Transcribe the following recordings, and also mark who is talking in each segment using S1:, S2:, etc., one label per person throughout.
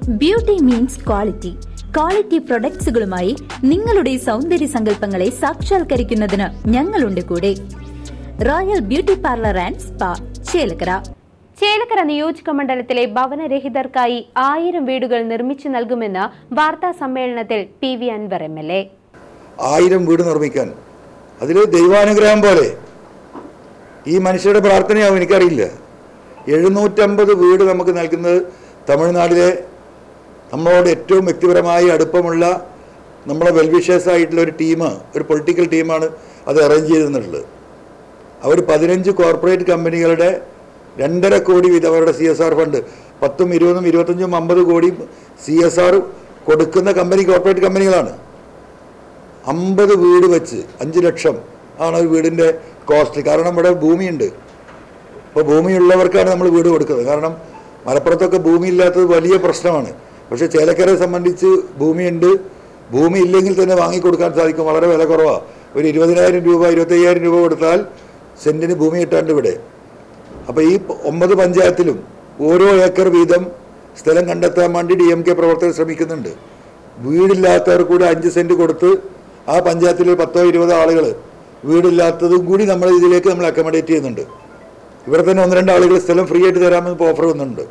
S1: beauty means quality quality പ്രൊഡക്ട്സുകളുമായി നിങ്ങളുടെ സൗന്ദര്യ സങ്കല്പങ്ങളെ സാക്ഷാത്കരിക്കുന്നതിന് ഞങ്ങളുണ്ട് കൂടെ royal beauty parlour and spa Chelakkara
S2: Chelakkara നിയോജക മണ്ഡലത്തിലെ ഭവനരഹിതർക്കായി ആയിരം വീടുകൾ നിർമ്മിച്ചു നൽകുമെന്ന് വാർത്താ സമ്മേളനത്തിൽ P V Anvar M L A
S3: ആയിരം വീട് നിർമ്മിക്കാൻ അതിൽ ദൈവാനുഗ്രഹം പോലെ ഈ മനുഷ്യരുടെ പ്രാർത്ഥനയാവും എനിക്കറിയില്ല എഴുന്നൂറ്റമ്പത് വീട് നമുക്ക് നൽകുന്നത് തമിഴ്നാട്ടിലെ നമ്മളോട് ഏറ്റവും വ്യക്തിപരമായി അടുപ്പമുള്ള നമ്മളെ വെൽവിഷേഴ്സ് ആയിട്ടുള്ള ഒരു ടീം ഒരു പൊളിറ്റിക്കൽ ടീമാണ് അത് അറേഞ്ച് ചെയ്തിട്ടുള്ളത് അവർ പതിനഞ്ച് കോർപ്പറേറ്റ് കമ്പനികളുടെ രണ്ടര കോടി വീതം അവരുടെ സി എസ് ആർ ഫണ്ട് പത്തും ഇരുപതും ഇരുപത്തഞ്ചും അമ്പത് കോടി സി എസ് ആർ കൊടുക്കുന്ന കമ്പനി കോർപ്പറേറ്റ് കമ്പനികളാണ് അമ്പത് വീട് വെച്ച് അഞ്ച് ലക്ഷം ആണ് ഒരു വീടിൻ്റെ കോസ്റ്റ് കാരണം ഇവിടെ ഭൂമിയുണ്ട് ഇപ്പോൾ ഭൂമിയുള്ളവർക്കാണ് നമ്മൾ വീട് കൊടുക്കുന്നത് കാരണം മലപ്പുറത്തൊക്കെ ഭൂമി ഇല്ലാത്തത് വലിയ പ്രശ്നമാണ് പക്ഷേ ചേലക്കരയെ സംബന്ധിച്ച് ഭൂമിയുണ്ട് ഭൂമി ഇല്ലെങ്കിൽ തന്നെ വാങ്ങിക്കൊടുക്കാൻ സാധിക്കും വളരെ വില കുറവാണ് ഒരു ഇരുപതിനായിരം രൂപ ഇരുപത്തയ്യായിരം രൂപ കൊടുത്താൽ സെൻറ്റിന് ഭൂമി കിട്ടാണ്ട് ഇവിടെ അപ്പോൾ ഈ പ- ഒമ്പത് പഞ്ചായത്തിലും ഓരോ ഏക്കർ വീതം സ്ഥലം കണ്ടെത്താൻ വേണ്ടി ഡി എം കെ പ്രവർത്തകർ ശ്രമിക്കുന്നുണ്ട് വീടില്ലാത്തവർ കൂടെ അഞ്ച് സെൻറ്റ് കൊടുത്ത് ആ പഞ്ചായത്തിൽ പത്തോ ഇരുപതോ ആളുകൾ വീടില്ലാത്തതും കൂടി നമ്മൾ ഇതിലേക്ക് നമ്മൾ അക്കോമഡേറ്റ് ചെയ്യുന്നുണ്ട് ഇവിടെ തന്നെ ഒന്ന് രണ്ട് ആളുകൾ സ്ഥലം ഫ്രീ ആയിട്ട് തരാമെന്ന് ഇപ്പോൾ ഓഫർ വന്നിട്ടുണ്ട്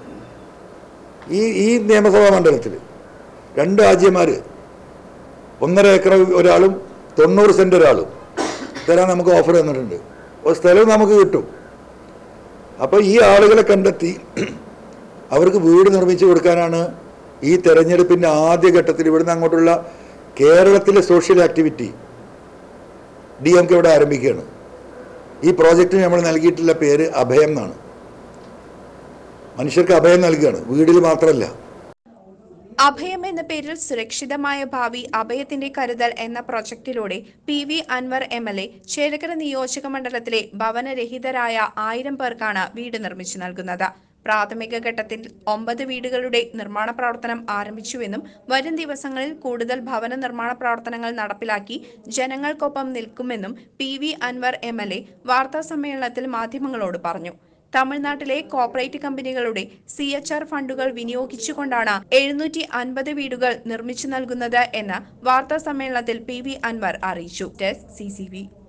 S3: ഈ ഈ നിയമസഭാ മണ്ഡലത്തിൽ രണ്ട് ആജ്യന്മാർ ഒന്നര ഏക്കർ ഒരാളും തൊണ്ണൂറ് സെൻറ്റ് ഒരാളും തരാൻ നമുക്ക് ഓഫർ തന്നിട്ടുണ്ട് അപ്പോൾ സ്ഥലം നമുക്ക് കിട്ടും അപ്പോൾ ഈ ആളുകളെ കണ്ടെത്തി അവർക്ക് വീട് നിർമ്മിച്ചു കൊടുക്കാനാണ് ഈ തെരഞ്ഞെടുപ്പിൻ്റെ ആദ്യ ഘട്ടത്തിൽ ഇവിടുന്ന് അങ്ങോട്ടുള്ള കേരളത്തിലെ social activity D M K ഇവിടെ ആരംഭിക്കുകയാണ് ഈ പ്രോജക്റ്റിന് നമ്മൾ നൽകിയിട്ടുള്ള പേര് അഭയം എന്നാണ് മനുഷ്യർക്ക് അഭയം നൽകുകയാണ് വീടിൽ മാത്രമല്ല
S4: അഭയം എന്ന പേരിൽ സുരക്ഷിതമായ ഭാവി അഭയത്തിന്റെ കരുതൽ എന്ന പ്രൊജക്ടിലൂടെ P V Anvar M L A Chelakkara നിയോജക മണ്ഡലത്തിലെ ഭവനരഹിതരായ ആയിരം പേർക്കാണ് വീട് നിർമ്മിച്ചു നൽകുന്നത് പ്രാഥമിക ഘട്ടത്തിൽ ഒമ്പത് വീടുകളുടെ നിർമ്മാണ പ്രവർത്തനം ആരംഭിച്ചുവെന്നും വരും ദിവസങ്ങളിൽ കൂടുതൽ ഭവന നിർമ്മാണ പ്രവർത്തനങ്ങൾ നടപ്പിലാക്കി ജനങ്ങൾക്കൊപ്പം നിൽക്കുമെന്നും P V Anvar M L A വാർത്താ സമ്മേളനത്തിൽ മാധ്യമങ്ങളോട് പറഞ്ഞു തമിഴ്നാട്ടിലെ കോർപ്പറേറ്റ് കമ്പനികളുടെ സി എച്ച് ആർ ഫണ്ടുകൾ വിനിയോഗിച്ചുകൊണ്ടാണ് എഴുന്നൂറ്റി അൻപത് വീടുകൾ നിർമ്മിച്ചു നൽകുന്നത് എന്ന് വാർത്താ സമ്മേളനത്തിൽ പി വി അൻവർ അറിയിച്ചു ടെസ്റ്റ് സി സി വി